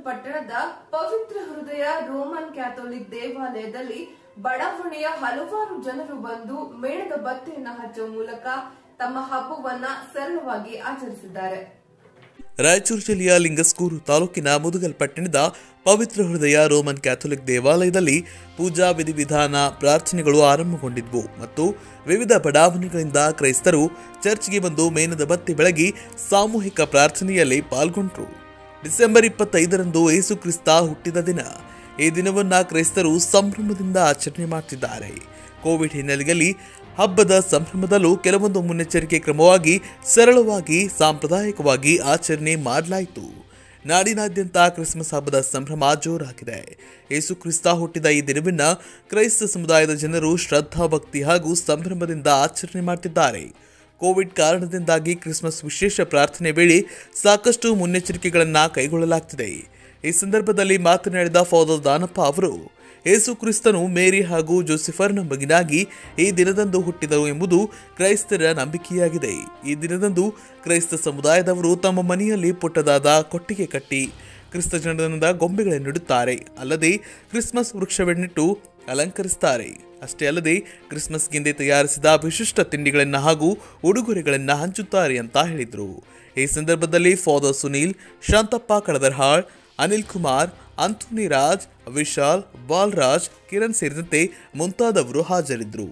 ಪಟ್ಟಣದ ಪವಿತ್ರ ಹೃದಯ Roman Catholic ದೇವಾಲಯದಲ್ಲಿ ಬಡಾವಣೆಯ ಹಲವಾರು ಜನರು ಬಂದು ಮೇಣದ ಬತ್ತಿಯನ್ನು ಹಚ್ಚುವ ಮೂಲಕ ತಮ್ಮ ಹಬ್ಬವನ್ನ ಸರಳವಾಗಿ ಆಚರಿಸಿದ್ದಾರೆ ರಾಯಚೂರು ಜಿಲ್ಲೆಯ ಲಿಂಗಸ್ಕೂರು ತಾಲೂಕಿನ ಮುದುಗಲ್ ಪಟ್ಟಣದ ಪವಿತ್ರ ಹೃದಯ ರೋಮನ್ ಕ್ಯಾಥೋಲಿಕ್ ದೇವಾಲಯದಲ್ಲಿ ಪೂಜಾ ವಿಧಿವಿಧಾನ ಪ್ರಾರ್ಥನೆಗಳು ಆರಂಭಗೊಂಡಿದ್ವು ಮತ್ತು ವಿವಿಧ ಬಡಾವಣೆಗಳಿಂದ ಕ್ರೈಸ್ತರು ಚರ್ಚ್ಗೆ ಬಂದು ಮೇನದ ಬತ್ತಿ ಬೆಳಗಿ ಸಾಮೂಹಿಕ ಪ್ರಾರ್ಥನೆಯಲ್ಲಿ ಪಾಲ್ಗೊಂಡ್ರು ಡಿಸೆಂಬರ್ ಇಪ್ಪತ್ತೈದರಂದು ಯೇಸು ಕ್ರಿಸ್ತ ಹುಟ್ಟಿದ ದಿನ ಈ ದಿನವನ್ನ ಕ್ರೈಸ್ತರು ಸಂಭ್ರಮದಿಂದ ಆಚರಣೆ ಮಾಡ್ತಿದ್ದಾರೆ ಕೋವಿಡ್ ಹಿನ್ನೆಲೆಯಲ್ಲಿ ಹಬ್ಬದ ಸಂಭ್ರಮದಲ್ಲೂ ಕೆಲವೊಂದು ಮುನ್ನೆಚ್ಚರಿಕೆ ಕ್ರಮವಾಗಿ ಸರಳವಾಗಿ ಸಾಂಪ್ರದಾಯಿಕವಾಗಿ ಆಚರಣೆ ಮಾಡಲಾಯಿತು ನಾಡಿನಾದ್ಯಂತ ಕ್ರಿಸ್ಮಸ್ ಹಬ್ಬದ ಸಂಭ್ರಮ ಜೋರಾಗಿದೆ ಯೇಸು ಕ್ರಿಸ್ತ ಹುಟ್ಟಿದ ಈ ದಿನವನ್ನ ಕ್ರೈಸ್ತ ಸಮುದಾಯದ ಜನರು ಶ್ರದ್ಧಾ ಭಕ್ತಿ ಹಾಗೂ ಸಂಭ್ರಮದಿಂದ ಆಚರಣೆ ಮಾಡ್ತಿದ್ದಾರೆ ಕೋವಿಡ್ ಕಾರಣದಿಂದಾಗಿ ಕ್ರಿಸ್ಮಸ್ ವಿಶೇಷ ಪ್ರಾರ್ಥನೆ ವೇಳೆ ಸಾಕಷ್ಟು ಮುನ್ನೆಚ್ಚರಿಕೆಗಳನ್ನು ಕೈಗೊಳ್ಳಲಾಗ್ತಿದೆ ಈ ಸಂದರ್ಭದಲ್ಲಿ ಮಾತನಾಡಿದ ಫಾದರ್ ದಾನಪ್ಪ ಅವರು ಯೇಸು ಕ್ರಿಸ್ತನು ಮೇರಿ ಹಾಗೂ ಜೋಸಿಫರ್ನ ಮಗನಾಗಿ ಈ ದಿನದಂದು ಹುಟ್ಟಿದರು ಎಂಬುದು ಕ್ರೈಸ್ತರ ನಂಬಿಕೆಯಾಗಿದೆ ಈ ದಿನದಂದು ಕ್ರೈಸ್ತ ಸಮುದಾಯದವರು ತಮ್ಮ ಮನೆಯಲ್ಲಿ ಪುಟ್ಟದಾದ ಕೊಟ್ಟಿಗೆ ಕಟ್ಟಿ ಕ್ರಿಸ್ತ ಜನನದ ಗೊಂಬೆಗಳನ್ನಿಡುತ್ತಾರೆ ಅಲ್ಲದೆ ಕ್ರಿಸ್ಮಸ್ ವೃಕ್ಷವನ್ನಿಟ್ಟು ಅಲಂಕರಿಸುತ್ತಾರೆ ಅಷ್ಟೇ ಅಲ್ಲದೆ ಕ್ರಿಸ್ಮಸ್ಗೆಂದೇ ತಯಾರಿಸಿದ ವಿಶಿಷ್ಟ ತಿಂಡಿಗಳನ್ನು ಹಾಗೂ ಉಡುಗೊರೆಗಳನ್ನು ಹಂಚುತ್ತಾರೆ ಅಂತ ಹೇಳಿದರು ಈ ಸಂದರ್ಭದಲ್ಲಿ ಫಾದರ್ ಸುನೀಲ್ ಶಾಂತಪ್ಪ ಕಡದರ್ಹಾಳ್ ಅನಿಲ್ ಕುಮಾರ್ ಅಂಥೋನಿ ರಾಜ್ ವಿಶಾಲ್ ಬಾಲ್ರಾಜ್ ಕಿರಣ್ ಸೇರಿದಂತೆ ಮುಂತಾದವರು ಹಾಜರಿದ್ದರು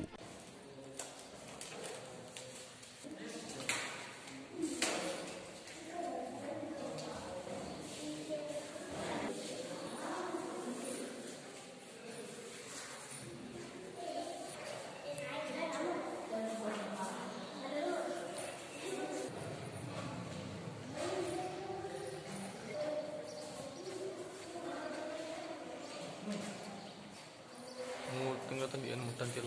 ಮೂರು ತಿಂಗಳ ತನಕ ಏನು ಮುಟ್ಟಂತಿಲ್ಲ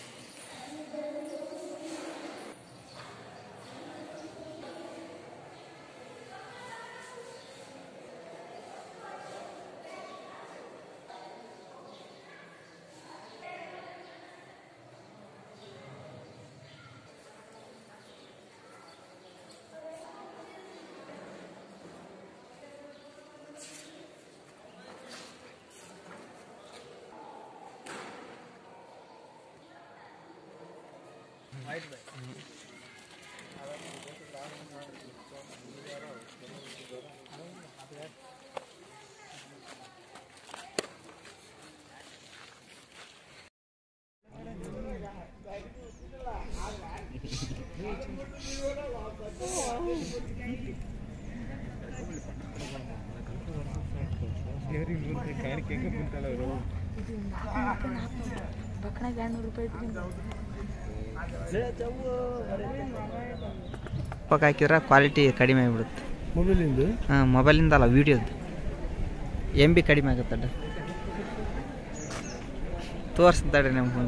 ಪಕ್ಕನಾಗ ಎರಡ್ನೂರು ರೂಪಾಯಿ ಇದ್ರಿಂದ ಪಕ್ಕ ಹಾಕಿದ್ರೆ ಕ್ವಾಲಿಟಿ ಕಡಿಮೆ ಆಗಿಬಿಡುತ್ತೆ ಮೊಬೈಲಿಂದ ಹಾಂ ಮೊಬೈಲಿಂದ ಅಲ್ಲ ವೀಡಿಯೋದು ಎಮ್ ಬಿ ಕಡಿಮೆ ಆಗುತ್ತಲ್ಲ ತೋರಿಸ್ತಾರೆ ನಮ್ಗೆ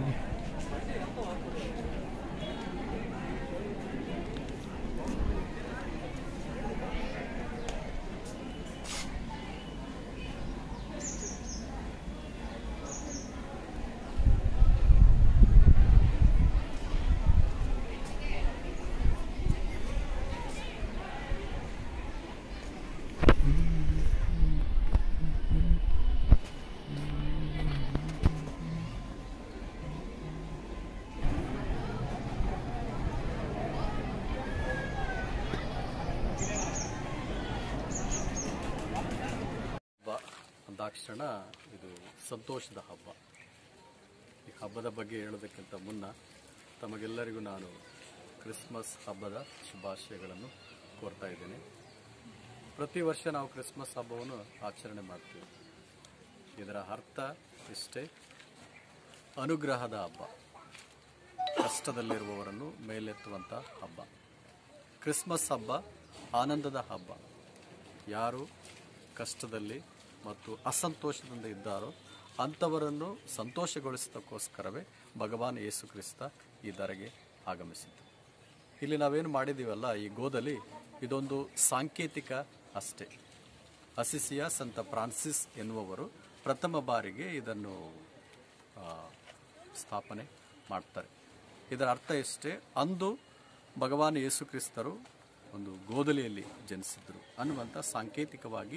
ಹಬ್ಬ ಅಂದಾಕ್ಷಣ ಇದು ಸಂತೋಷದ ಹಬ್ಬ ಈ ಹಬ್ಬದ ಬಗ್ಗೆ ಹೇಳೋದಕ್ಕಿಂತ ಮುನ್ನ ತಮಗೆಲ್ಲರಿಗೂ ನಾನು ಕ್ರಿಸ್ಮಸ್ ಹಬ್ಬದ ಶುಭಾಶಯಗಳನ್ನು ಕೋರ್ತಾ ಇದ್ದೇನೆ ಪ್ರತಿ ವರ್ಷ ನಾವು ಕ್ರಿಸ್ಮಸ್ ಹಬ್ಬವನ್ನು ಆಚರಣೆ ಮಾಡ್ತೀವಿ ಇದರ ಅರ್ಥ ಇಷ್ಟೇ ಅನುಗ್ರಹದ ಹಬ್ಬ ಕಷ್ಟದಲ್ಲಿರುವವರನ್ನು ಮೇಲೆತ್ತುವಂಥ ಹಬ್ಬ ಕ್ರಿಸ್ಮಸ್ ಹಬ್ಬ ಆನಂದದ ಹಬ್ಬ ಯಾರು ಕಷ್ಟದಲ್ಲಿ ಮತ್ತು ಅಸಂತೋಷದಿಂದ ಇದ್ದಾರೋ ಅಂಥವರನ್ನು ಸಂತೋಷಗೊಳಿಸೋದಕ್ಕೋಸ್ಕರವೇ ಭಗವಾನ್ ಯೇಸು ಕ್ರಿಸ್ತ ಈ ಧರೆಗೆ ಆಗಮಿಸಿದ್ದು ಇಲ್ಲಿ ನಾವೇನು ಮಾಡಿದ್ದೀವಲ್ಲ ಈ ಗೋದಲ್ಲಿ ಇದೊಂದು ಸಾಂಕೇತಿಕ ಅಷ್ಟೇ ಅಸಿಸಿಯ ಸಂತ ಫ್ರಾನ್ಸಿಸ್ ಎನ್ನುವವರು ಪ್ರಥಮ ಬಾರಿಗೆ ಇದನ್ನು ಆ, ಸ್ಥಾಪನೆ ಮಾಡ್ತಾರೆ ಇದರ ಅರ್ಥ ಇಷ್ಟೇ ಅಂದು ಭಗವಾನ್ ಯೇಸು ಕ್ರಿಸ್ತರು ಒಂದು ಗೋದಲಿಯಲ್ಲಿ ಜನಿಸಿದ್ರು ಅನ್ನುವಂಥ ಸಾಂಕೇತಿಕವಾಗಿ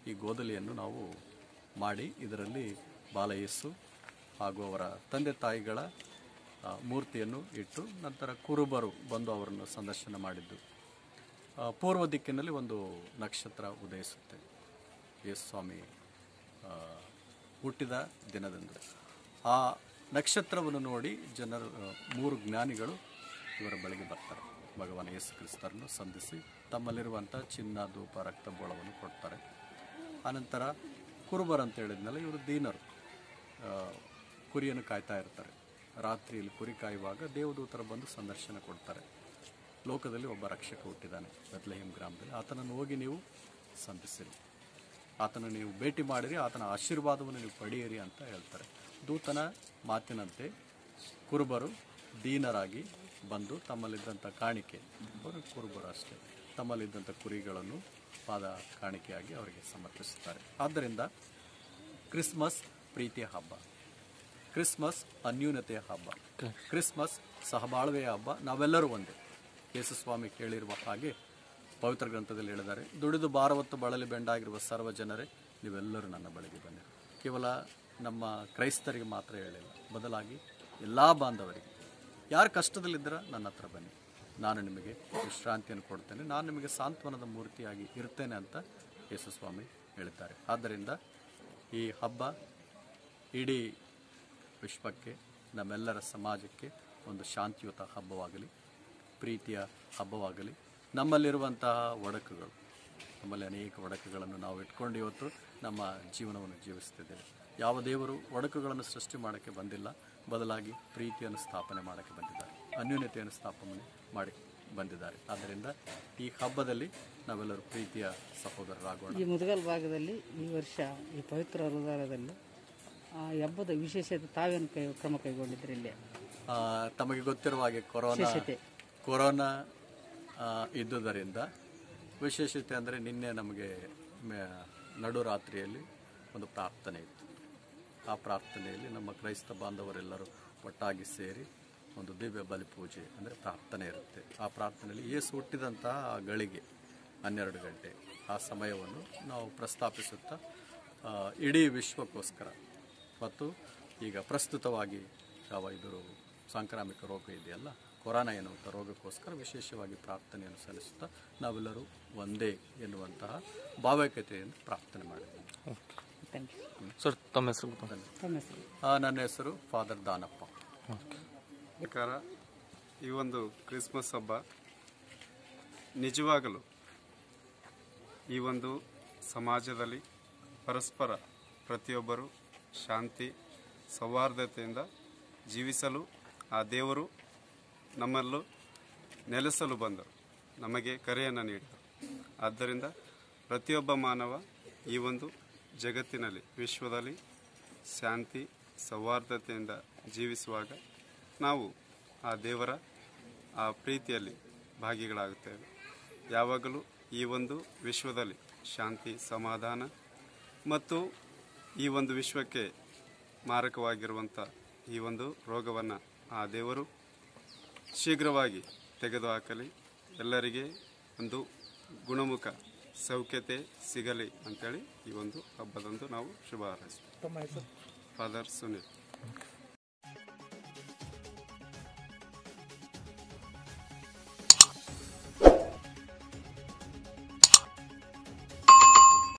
ಈ ಗೋದಲಿಯನ್ನು ನಾವು ಮಾಡಿ ಇದರಲ್ಲಿ ಬಾಲಯೇಸು ಹಾಗೂ ಅವರ ತಂದೆ ತಾಯಿಗಳ ಆ, ಮೂರ್ತಿಯನ್ನು ಇಟ್ಟು ನಂತರ ಕುರುಬರು ಬಂದು ಅವರನ್ನು ಸಂದರ್ಶನ ಮಾಡಿದ್ದು ಆ, ಪೂರ್ವ ದಿಕ್ಕಿನಲ್ಲಿ ಒಂದು ನಕ್ಷತ್ರ ಉದಯಿಸುತ್ತೆ ಯೇಸು ಸ್ವಾಮಿ ಆ, ಹುಟ್ಟಿದ ದಿನದಂದು ಆ ನಕ್ಷತ್ರವನ್ನು ನೋಡಿ ಜನರು ಆ, ಮೂರು ಜ್ಞಾನಿಗಳು ಇವರ ಬಳಿಗೆ ಬರ್ತಾರೆ ಭಗವಾನ್ ಯೇಸು ಕ್ರಿಸ್ತರನ್ನು ಸಂಧಿಸಿ ತಮ್ಮಲ್ಲಿರುವಂಥ ಚಿನ್ನ ಧೂಪ ರಕ್ತ ಬೋಳವನ್ನು ಕೊಡ್ತಾರೆ ಆನಂತರ ಕುರುಬರು ಅಂತ ಹೇಳಿದ್ಮೇಲೆ ಇವರು ದೀನರು ಆ, ಕುರಿಯನ್ನು ಕಾಯ್ತಾ ಇರ್ತಾರೆ ರಾತ್ರಿಯಲ್ಲಿ ಕುರಿ ಕಾಯುವಾಗ ದೇವದೂತರು ಬಂದು ಸಂದರ್ಶನ ಕೊಡ್ತಾರೆ ಲೋಕದಲ್ಲಿ ಒಬ್ಬ ರಕ್ಷಕ ಹುಟ್ಟಿದ್ದಾನೆ ಬೆತ್ಲೆಹೇಮ್ ಗ್ರಾಮದಲ್ಲಿ ಆತನನ್ನು ಹೋಗಿ ನೀವು ಸಂಧಿಸಿರಿ ಆತನ ನೀವು ಭೇಟಿ ಮಾಡಿರಿ ಆತನ ಆಶೀರ್ವಾದವನ್ನು ನೀವು ಪಡೆಯಿರಿ ಅಂತ ಹೇಳ್ತಾರೆ ದೂತನ ಮಾತಿನಂತೆ ಕುರುಬರು ದೀನರಾಗಿ ಬಂದು ತಮ್ಮಲ್ಲಿದ್ದಂಥ ಕಾಣಿಕೆ ಅವರು ಕುರುಬರು ಅಷ್ಟೇ ತಮ್ಮಲ್ಲಿದ್ದಂಥ ಕುರಿಗಳನ್ನು ಪಾದ ಕಾಣಿಕೆಯಾಗಿ ಅವರಿಗೆ ಸಮರ್ಪಿಸುತ್ತಾರೆ ಆದ್ದರಿಂದ ಕ್ರಿಸ್ಮಸ್ ಪ್ರೀತಿಯ ಹಬ್ಬ ಕ್ರಿಸ್ಮಸ್ ಅನ್ಯೂನತೆಯ ಹಬ್ಬ ಕ್ರಿಸ್ಮಸ್ ಸಹಬಾಳ್ವೆಯ ಹಬ್ಬ ನಾವೆಲ್ಲರೂ ಒಂದೇ ಯೇಸು ಸ್ವಾಮಿ ಕೇಳಿರುವ ಹಾಗೆ ಪವಿತ್ರ ಗ್ರಂಥದಲ್ಲಿ ಹೇಳಿದ್ದಾರೆ ದುಡಿದು ಭಾರವತ್ತು ಬಳಲಿ ಬೆಂಡಾಗಿರುವ ಸರ್ವ ಜನರೇ ನೀವೆಲ್ಲರೂ ನನ್ನ ಬಳಿಗೆ ಬನ್ನಿರಿ ಕೇವಲ ನಮ್ಮ ಕ್ರೈಸ್ತರಿಗೆ ಮಾತ್ರ ಹೇಳಿಲ್ಲ ಬದಲಾಗಿ ಎಲ್ಲ ಬಾಂಧವರಿಗೆ ಯಾರು ಕಷ್ಟದಲ್ಲಿದ್ದೀರ ನನ್ನ ಹತ್ರ ಬನ್ನಿ ನಾನು ನಿಮಗೆ ವಿಶ್ರಾಂತಿಯನ್ನು ಕೊಡ್ತೇನೆ ನಾನು ನಿಮಗೆ ಸಾಂತ್ವನದ ಮೂರ್ತಿಯಾಗಿ ಇರ್ತೇನೆ ಅಂತ ಯೇಸು ಸ್ವಾಮಿ ಹೇಳಿದ್ದಾರೆ ಆದ್ದರಿಂದ ಈ ಹಬ್ಬ ಇಡೀ ವಿಶ್ವಕ್ಕೆ ನಮ್ಮೆಲ್ಲರ ಸಮಾಜಕ್ಕೆ ಒಂದು ಶಾಂತಿಯುತ ಹಬ್ಬವಾಗಲಿ ಪ್ರೀತಿಯ ಹಬ್ಬವಾಗಲಿ ನಮ್ಮಲ್ಲಿರುವಂತಹ ಒಡಕುಗಳು ನಮ್ಮಲ್ಲಿ ಅನೇಕ ಒಡಕುಗಳನ್ನು ನಾವು ಇಟ್ಕೊಂಡು ಇವತ್ತು ನಮ್ಮ ಜೀವನವನ್ನು ಜೀವಿಸ್ತಿದ್ದೇವೆ ಯಾವ ದೇವರು ಒಡಕುಗಳನ್ನು ಸೃಷ್ಟಿ ಮಾಡೋಕ್ಕೆ ಬಂದಿಲ್ಲ ಬದಲಾಗಿ ಪ್ರೀತಿಯನ್ನು ಸ್ಥಾಪನೆ ಮಾಡೋಕ್ಕೆ ಬಂದಿದ್ದಾರೆ ಅನ್ಯೂನ್ಯತೆಯನ್ನು ಸ್ಥಾಪನೆ ಮಾಡಿ ಬಂದಿದ್ದಾರೆ ಆದ್ದರಿಂದ ಈ ಹಬ್ಬದಲ್ಲಿ ನಾವೆಲ್ಲರೂ ಪ್ರೀತಿಯ ಸಹೋದರರಾಗೋಣ ಈ ಮುದಗಲ್ ಭಾಗದಲ್ಲಿ ಈ ವರ್ಷ ಈ ಪವಿತ್ರ ಹೃದಯದಲ್ಲಿ ಆ ಹಬ್ಬದ ವಿಶೇಷತೆ ತಾವೇನು ಕೈ ಕ್ರಮ ಕೈಗೊಂಡಿದ್ರಿ ಇಲ್ಲಿ ಆ, ತಮಗೆ ಗೊತ್ತಿರುವ ಹಾಗೆ ಕೊರೋನಾ ವಿಶೇಷತೆ. ಕೊರೋನಾ ಆ, ಇದ್ದುದರಿಂದ ವಿಶೇಷತೆ ಅಂದರೆ ನಿನ್ನೆ ನಮಗೆ ಮೆ- ನಡುರಾತ್ರಿಯಲ್ಲಿ ಒಂದು ಪ್ರಾರ್ಥನೆ ಇತ್ತು ಆ ಪ್ರಾರ್ಥನೆಯಲ್ಲಿ ನಮ್ಮ ಕ್ರೈಸ್ತ ಬಾಂಧವರೆಲ್ಲರೂ ಒಟ್ಟಾಗಿ ಸೇರಿ ಒಂದು ದಿವ್ಯ ಬಲಿ ಪೂಜೆ ಅಂದರೆ ಪ್ರಾರ್ಥನೆ ಇರುತ್ತೆ ಆ ಪ್ರಾರ್ಥನೆಯಲ್ಲಿ ಯೇಸು ಹುಟ್ಟಿದಂತಹ ಆ ಗಳಿಗೆ ಹನ್ನೆರಡು ಗಂಟೆ ಆ ಸಮಯವನ್ನು ನಾವು ಪ್ರಸ್ತಾಪಿಸುತ್ತಾ ಆ, ಇಡೀ ವಿಶ್ವಕ್ಕೋಸ್ಕರ ಮತ್ತು ಈಗ ಪ್ರಸ್ತುತವಾಗಿ ಯಾವ ಇದು ಸಾಂಕ್ರಾಮಿಕ ರೋಗ ಇದೆಯಲ್ಲ ಕೊರೋನಾ ಎನ್ನುವಂಥ ರೋಗಕ್ಕೋಸ್ಕರ ವಿಶೇಷವಾಗಿ ಪ್ರಾರ್ಥನೆಯನ್ನು ಸಲ್ಲಿಸುತ್ತಾ ನಾವೆಲ್ಲರೂ ಒಂದೇ ಎನ್ನುವಂತಹ ಭಾವೈಕ್ಯತೆಯಿಂದ ಪ್ರಾರ್ಥನೆ ಮಾಡಿದ್ದೀವಿ ಥ್ಯಾಂಕ್ ಯು ಸರ್ ತಮ್ಮ ಹೆಸರು ಗೊತ್ತಾ? ತಮ್ಮ ಹೆಸರು ಆ, ನನ್ನ ಹೆಸರು ಫಾದರ್ ದಾನಪ್ಪ ಪ್ರಕಾರ ಈ ಒಂದು ಕ್ರಿಸ್ಮಸ್ ಹಬ್ಬ ನಿಜವಾಗಲು ಈ ಒಂದು ಸಮಾಜದಲ್ಲಿ ಪರಸ್ಪರ ಪ್ರತಿಯೊಬ್ಬರು ಶಾಂತಿ ಸೌಹಾರ್ದತೆಯಿಂದ ಜೀವಿಸಲು ಆ ದೇವರು ನಮ್ಮಲ್ಲೂ ನೆಲೆಸಲು ಬಂದರು ನಮಗೆ ಕರೆಯನ್ನು ನೀಡಿದರು ಆದ್ದರಿಂದ ಪ್ರತಿಯೊಬ್ಬ ಮಾನವ ಈ ಒಂದು ಜಗತ್ತಿನಲ್ಲಿ ವಿಶ್ವದಲ್ಲಿ ಶಾಂತಿ ಸೌಹಾರ್ದತೆಯಿಂದ ಜೀವಿಸುವಾಗ ನಾವು ಆ ದೇವರ ಆ ಪ್ರೀತಿಯಲ್ಲಿ ಭಾಗಿಗಳಾಗುತ್ತೇವೆ ಯಾವಾಗಲೂ ಈ ಒಂದು ವಿಶ್ವದಲ್ಲಿ ಶಾಂತಿ ಸಮಾಧಾನ ಮತ್ತು ಈ ಒಂದು ವಿಶ್ವಕ್ಕೆ ಮಾರಕವಾಗಿರುವಂಥ ಈ ಒಂದು ರೋಗವನ್ನು ಆ ದೇವರು ಶೀಘ್ರವಾಗಿ ತೆಗೆದುಹಾಕಲಿ ಎಲ್ಲರಿಗೆ ಒಂದು ಗುಣಮುಖ ಸೌಖ್ಯತೆ ಸಿಗಲಿ ಅಂತೇಳಿ ಈ ಒಂದು ಹಬ್ಬದಂದು ನಾವು ಶುಭ ಹಾರೈಸ್ತೀವಿ ಫಾದರ್ ಸುನೀಲ್